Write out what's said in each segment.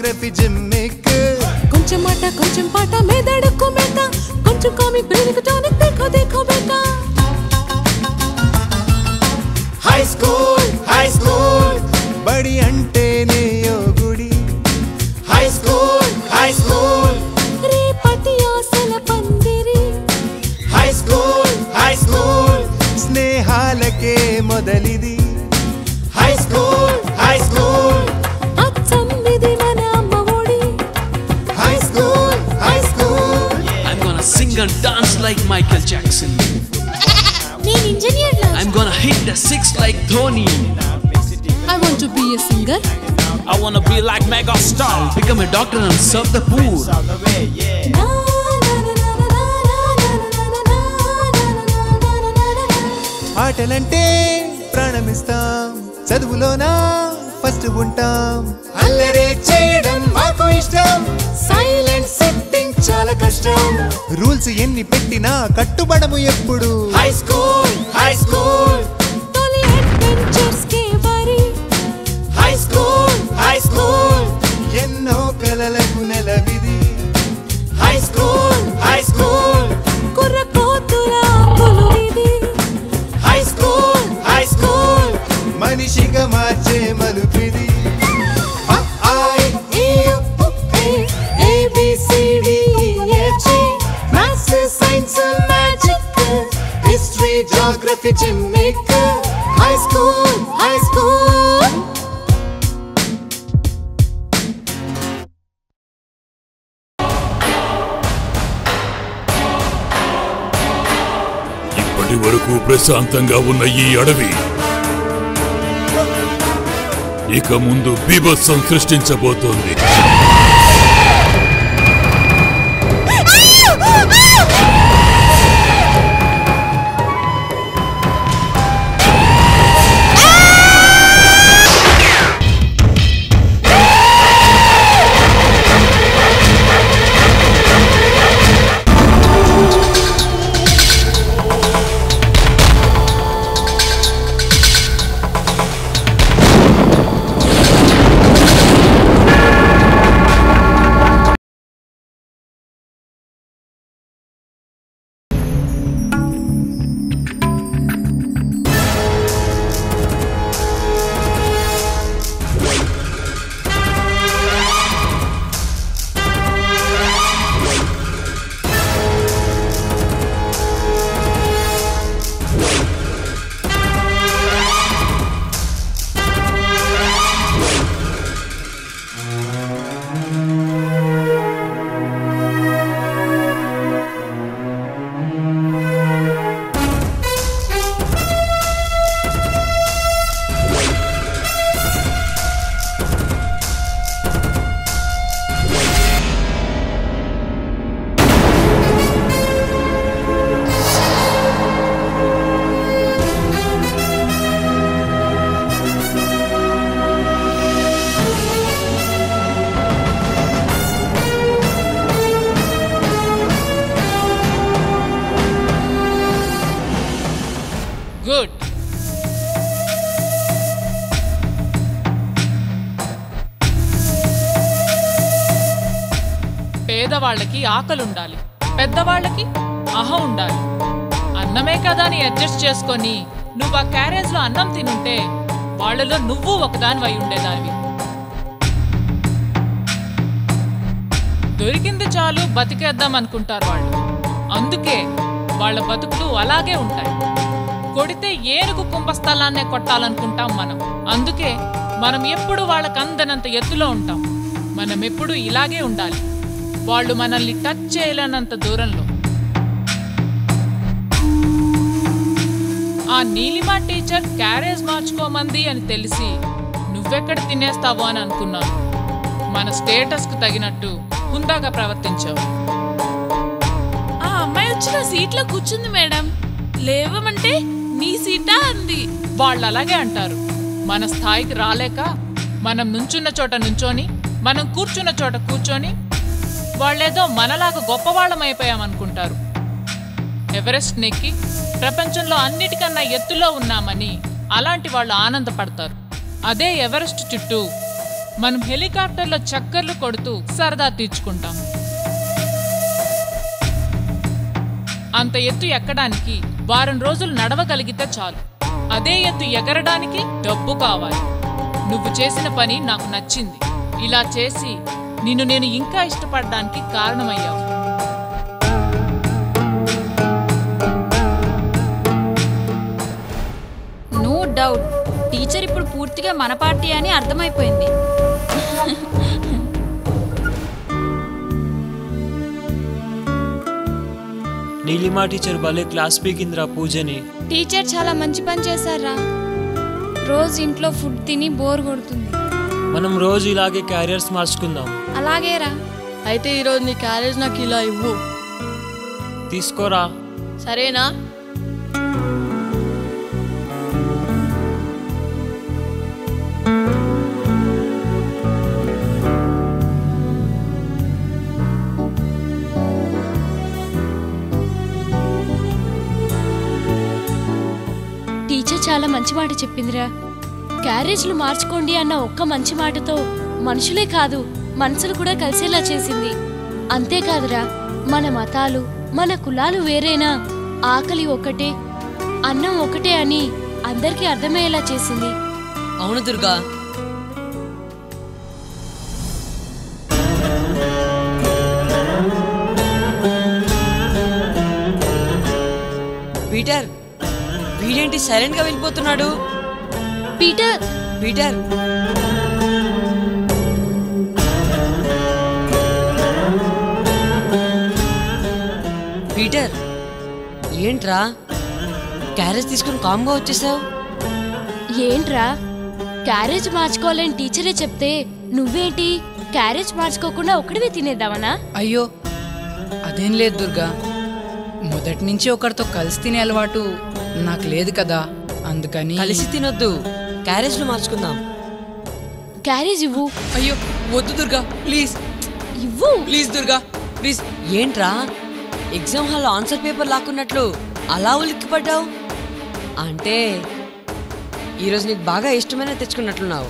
Geography gimmick కొంచెం మాట కొంచెం పాట మెదడుకు మెత కొంచెం కామిక్ బ్రెయిన్ టానిక్ देखो देखो बेटा హై స్కూల్ హై స్కూల్ బడి అంటేనే ఓ గుడి హై స్కూల్ హై స్కూల్ రేపటి ఆశల పందిరి హై స్కూల్ హై స్కూల్ స్నేహాలకే మొదలిది హై స్కూల్ హై స్కూల్ అచ్చం ఇది మన అమ్మ ఒడి high school high school I'm gonna sing and dance like Michael Jackson. నేను engineer I'm gonna hit the six like Dhoni. I want to be a singer I wanna be like Mega Star. Become a doctor and serve the poor. ఆటలంటే ప్రాణమిస్తాం చదువులోనా first ఉంటాం అల్లరే చేయడం మాకు ఇష్టం silent setting చాలా కష్టం రూల్స్ ఎన్ని పెట్టినా కట్టుబడము ఎప్పుడు హై స్కూల్ హై స్కూల్ తొలి అడ్వెంచర్స్ కే వరి హై స్కూల్ హై స్కూల్ ఎన్నో కలలకు నెలవిది హై స్కూల్ హై స్కూల్ కుర్ర కోతుల పులు ఇది హై స్కూల్ హై స్కూల్ మనిషిగా మార్చే మలుపిది అ, ఆ, ఇ, ఈ, ఉ, ఏ, A, B, C, D, E, F, G. Maths, science, magic, history geography gimmick high school high school ఇప్పటి వరకు ప్రశాంతంగా ఉన్న ఈ అడవి ఇక ముందు బీభత్సం సృష్టించబోతోంది గుడ్ పేదవాళ్ళకి ఆకలి ఉండాలి పెద్దవాళ్ళకి అహ ఉండాలి అన్నమే కదా అని అడ్జస్ట్ చేసుకొని నువ్వు ఆ క్యారేజ్ లో అన్నం తినుంటే వాళ్ళలో నువ్వు ఒకదాని అయి ఉండేదానివి దొరికింది చాలు బతికేద్దాం అనుకుంటారు వాళ్ళు అందుకే వాళ్ళ బతుకులు అలాగే ఉంటాయి కొడితే ఏనుగు కుంభస్థలాన్నే కొట్టాలనుకుంటాం మనం అందుకే మనం ఎప్పుడు వాళ్ళకి అందనంత ఎత్తులో ఉంటాం మనం ఎప్పుడు ఇలాగే ఉండాలి వాళ్ళు మనల్ని టచ్ చేయలేనంత దూరంలో ఆ నీలిమా టీచర్ క్యారేజ్ మార్చుకోమంది అని తెలిసి నువ్వెక్కడ తినేస్తావో అని అనుకున్నాను మన స్టేటస్కు తగినట్టు హుందాగా ప్రవర్తించావు ఆ అమ్మాయి వచ్చిన సీట్లో కూర్చుంది మేడం లేవమంటే నీ సీటా అంది వాళ్ళు అలాగే అంటారు మన స్థాయికి రాలేక మనం నుంచున్న చోట నుంచొని మనం కూర్చున్న చోట కూర్చొని వాళ్ళేదో మనలాగా గొప్పవాళ్ళం అయిపోయామనుకుంటారు ఎవరెస్ట్ నెక్కి ప్రపంచంలో అన్నిటికన్నా ఎత్తులో ఉన్నామని అలాంటి వాళ్ళు ఆనందపడతారు అదే ఎవరెస్ట్ చుట్టూ మనం హెలికాప్టర్లో చక్కర్లు కొడుతూ సరదా తీర్చుకుంటాం అంత ఎత్తు ఎక్కడానికి వారం రోజులు నడవగలిగితే చాలు అదే ఎత్తు ఎగరడానికి డబ్బు కావాలి నువ్వు చేసిన పని నాకు నచ్చింది ఇలా చేసి నిన్ను నేను ఇంకా ఇష్టపడడానికి కారణమయ్యావు నో డౌట్ టీచర్ ఇప్పుడు పూర్తిగా మన పార్టీ అని అర్థమైపోయింది నీలిమా టీచర్ భలే క్లాస్ పీకిందిరా పూజని టీచర్ చాలా మంచి పని చేశారా రోజు ఇంట్లో ఫుడ్ తిని బోర్ కొడుతుంది మనం రోజు ఇలాగే క్యారియర్స్ మార్చుకుందాం అలాగేరా అయితే ఈరోజు నీ క్యారేజ్ నాకు ఇలా ఇవ్వు తీసుకోరా సరేనా టీచర్ చాలా మంచి మాట చెప్పిందిరా క్యారేజ్లు మార్చుకోండి అన్న ఒక్క మంచి మాటతో మనుషులే కాదు మనసులు కూడా కలిసేలా చేసింది అంతేకాదురా మన మతాలు మన కులాలు వేరేనా ఆకలి ఒకటే అన్నం ఒకటే అని అందరికీ అర్థమయ్యేలా చేసింది అవును దుర్గా పీటర్ వీడేంటి సైలెంట్ గా వెళ్ళిపోతున్నాడు పీటర్ పీటర్ పీటర్ ఏంట్రా క్యారేజ్ తీసుకుని కామ్గా వచ్చేసావు ఏంట్రా క్యారేజ్ మార్చుకోవాలని టీచరే చెప్తే నువ్వేంటి క్యారేజ్ మార్చుకోకుండా ఒకటివే తినేద్దామనా అయ్యో అదేం లేదు దుర్గా మొదటి నుంచి ఒకరితో కలిసి తినే అలవాటు నాకు లేదు కదా అందుకని కలిసి తినొద్దు క్యారేజ్లు మార్చుకుందాం క్యారేజ్ ఇవ్వు అయ్యో వద్దు దుర్గా ప్లీజ్ ఇవ్వు ప్లీజ్ దుర్గా ప్లీజ్ ఏంట్రా ఎగ్జామ్ హాల్ ఆన్సర్ పేపర్ లాక్కున్నట్లు అలా ఉలిక్కిపడ్డావు అంటే ఈరోజు నీకు బాగా ఇష్టమైన తెచ్చుకున్నట్లున్నావు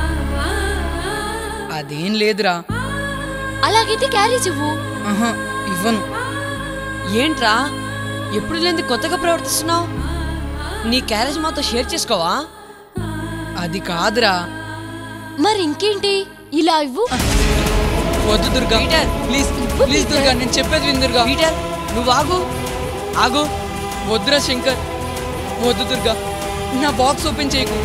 అదేం లేదురా అలాగైతే క్యారేజ్ ఇవ్వు ఆహా ఇవ్వను ఏంట్రా ఎప్పుడు లేని కొత్తగా ప్రవర్తిస్తున్నావు నీ క్యారేజ్ మాతో షేర్ చేసుకోవా అది కాదురా మరి ఇంకేంటి ఇలా ఇవ్వు వద్దు Durga Peter please please Durga నేను చెప్పేది విను దుర్గా పీటర్ నువ్వు ఆగు ఆగు వద్దురా శంకర్ వద్దు దుర్గా నా బాక్స్ ఓపెన్ చేయకు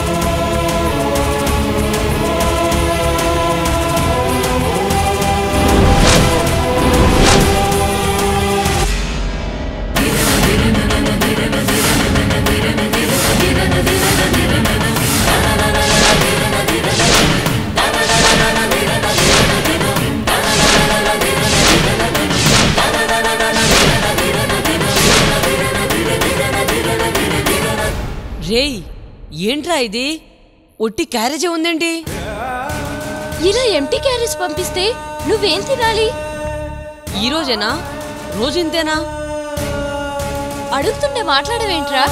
రేయ్ ఏంట్రా ఇది ఒట్టి క్యారేజే ఉందేంటి ఇలా ఎంటీ క్యారేజ్ పంపిస్తే నువ్వేం తినాలి ఈ రోజేనా రోజు ఇంతేనా అడుగుతుంటే మాట్లాడవేంట్రా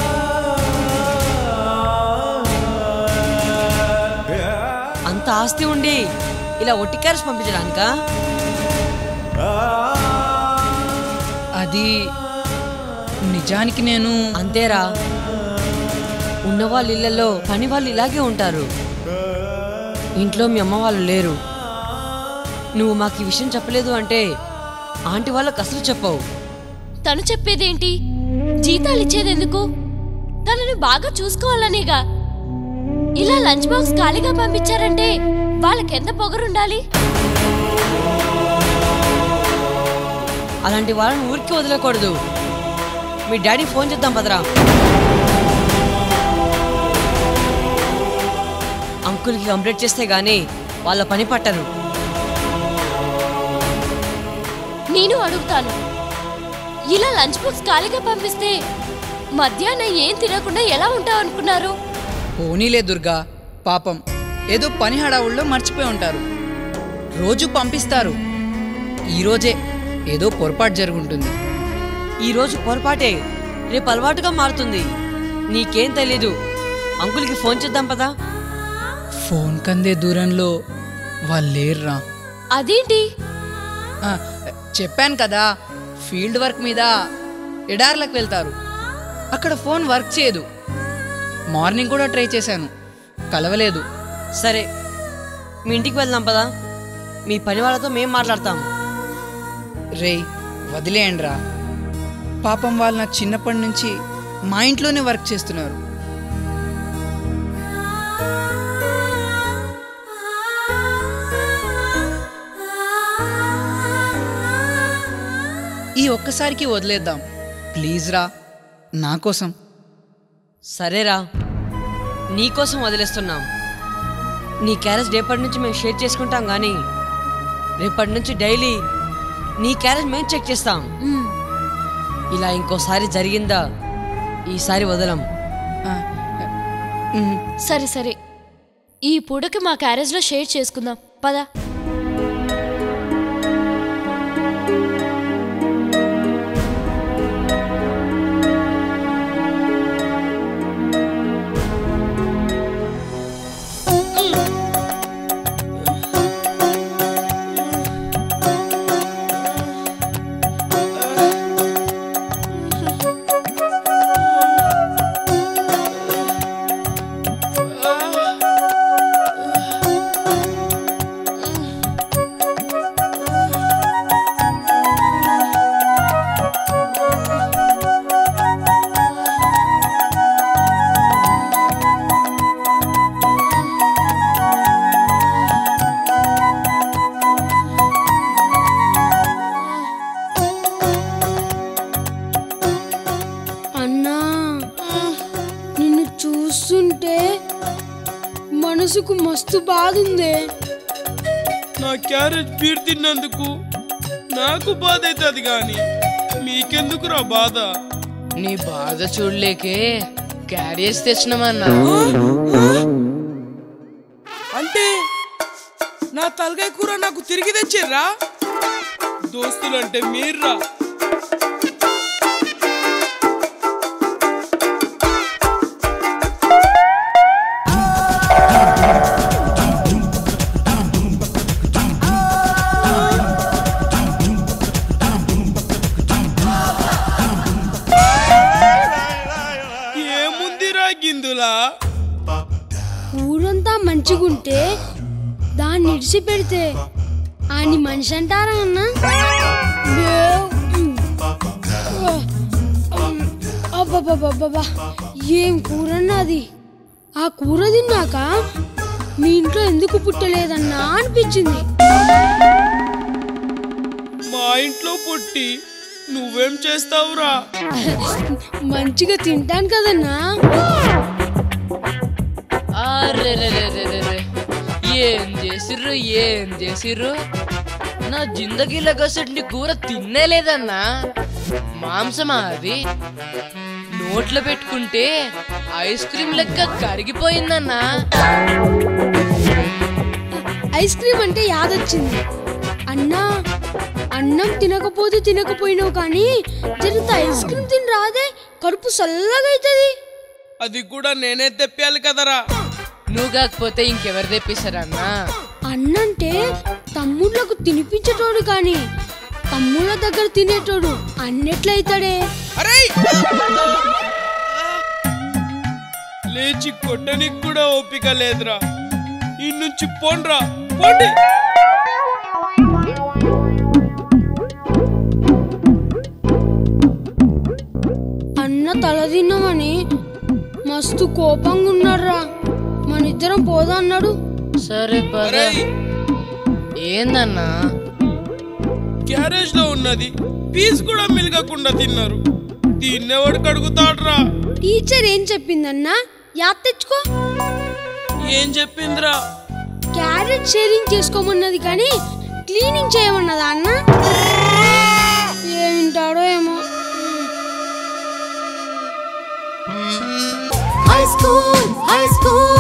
అంత ఆస్తి ఉండి ఇలా ఒట్టి క్యారేజ్ పంపించడానికా అది నిజానికి నేను అంతేరా ఉన్న వాళ్ళ ఇళ్లలో పని వాళ్ళు ఇలాగే ఉంటారు ఇంట్లో మీ అమ్మ వాళ్ళు లేరు నువ్వు మాకు ఈ విషయం చెప్పలేదు అంటే ఆంటీ వాళ్ళకి అసలు చెప్పవు తను చెప్పేదేంటి జీతాలు ఇచ్చేదెందుకు తనని బాగా చూసుకోవాలనేగా ఇలా లంచ్ బాక్స్ ఖాళీగా పంపించారంటే వాళ్ళకెంత పొగరుండాలి అలాంటి వాళ్ళని ఊరికి వదలకూడదు మీ డాడీ ఫోన్ చేద్దాం పదరా అంకుల్కి కంప్లీట్ చేస్తే గానీ వాళ్ళ పని పట్టరు నేను అడుగుతాను ఇలా లంచ్ బాక్స్ ఖాళీగా పంపిస్తే మధ్యాహ్నం ఏం తినకుండా ఎలా ఉంటావు అనుకున్నారు పోనీలే దుర్గా పాపం ఏదో పని హడావుల్లో మర్చిపోయి ఉంటారు రోజు పంపిస్తారు ఈరోజే ఏదో పొరపాటు జరుగుంటుంది ఈ రోజు పొరపాటే రేపు అలవాటుగా మారుతుంది నీకేం తెలీదు అంకుల్కి ఫోన్ చేద్దాం పదా ఫోన్ కందే దూరంలో వాళ్ళు లేరురా అదేంటి ఆ, చెప్పాను కదా ఫీల్డ్ వర్క్ మీద ఎడార్లకు వెళ్తారు అక్కడ ఫోన్ వర్క్ చేయదు మార్నింగ్ కూడా ట్రై చేశాను కలవలేదు సరే మీ ఇంటికి వెళ్దాం పదా మీ పని వాళ్ళతో మేము మాట్లాడతాం రేయ్ వదిలేయండిరా పాపం వాళ్ళు నాకు చిన్నప్పటి నుంచి మా ఇంట్లోనే వర్క్ చేస్తున్నారు ఈ ఒక్కసారికి వదిలేద్దాం ప్లీజ్ రా నా కోసం సరేరా నీకోసం వదిలేస్తున్నాం నీ క్యారేజ్ రేపటి నుంచి మేము షేర్ చేసుకుంటాం కానీ రేపటి నుంచి డైలీ నీ క్యారేజ్ మేము చెక్ చేస్తాం ఇలా ఇంకోసారి జరిగిందా ఈసారి వదలం సరే సరే ఈ పూటకి మా క్యారేజ్లో షేర్ చేసుకుందాం పద అన్నా నిన్ను చూస్తుంటే మనసుకు మస్తు బాధ ఉంది నా క్యారేజ్ బీర్ తిన్నందుకు నాకు బాధ అవుతుంది కానీ మీకెందుకురా బాధ నీ బాధ చూడలేకే క్యారియర్స్ తెచ్చినామన్నా అంటే నా తలకాయ కూర నాకు తిరిగి తెచ్చిర్రా దోస్తులంటే మీర్రా ఏముందిరా గిందులా ఊరంతా మంచిగుంటే దాన్ని ఇడిచి పెడితే అని మనిషి అంటారా అన్న అబ్బబ్బబ్బబ్బా ఏం కూర అన్నది ఆ కూర తిన్నాక మీ ఇంట్లో ఎందుకు పుట్టలేదన్నా అనిపించింది మా ఇంట్లో పుట్టి నువ్వేం చేస్తావురా మంచిగా తింటాను కదన్నా అరెరెరెరెరెరె. ఏం చేసిర్రు ఏం చేసిర్రు నా జిందగీలో గసటి కూర తినేలేదన్నా మాంసమా అది నోట్లో పెట్టుకుంటే ఐస్ క్రీమ్ లెక్క కరిగిపోయిందన్నా ఐస్ క్రీమ్ అంటే యాదొచ్చింది అన్నా అన్నం తినకపోతే తినకపోయినావు కానీ జరంత ఐస్ క్రీమ్ తిని రాదే కడుపు చల్లగా అవుతుంది అది కూడా నేనే తెప్పాలి కదరా నువ్వు కాకపోతే ఇంకెవరు తెప్పిస్తారన్నా అన్నంటే తమ్ముళ్ళకు తినిపించేటోడు కానీ తమ్ముళ్ళ దగ్గర తినేటోడు అన్నెట్లయితాడే లేచి కొట్టనికి కూడా ఓపిక లేదురా ఈ నుంచి పోండ్రా పోండి అన్న తల తిన్నామని మస్తు కోపంగా ఉన్నారా మన ఇద్దరం పోదా అన్నాడు సరే పద ఏందన్నా క్యారేజ్ లో ఉన్నది పీస్ కూడా మిలగకుండా తిన్నారు తిన్నెవడు కడుగుతాడ్రా టీచర్ ఏం చెప్పిందన్నా యాద్ తెచ్చుకో ఏం చెప్పిందిరా క్యారెట్ షేరింగ్ చేసుకోమన్నది కానీ క్లీనింగ్ చేయమన్నదా అన్న ఏంటాడో ఏమో హై స్కూల్ హై స్కూల్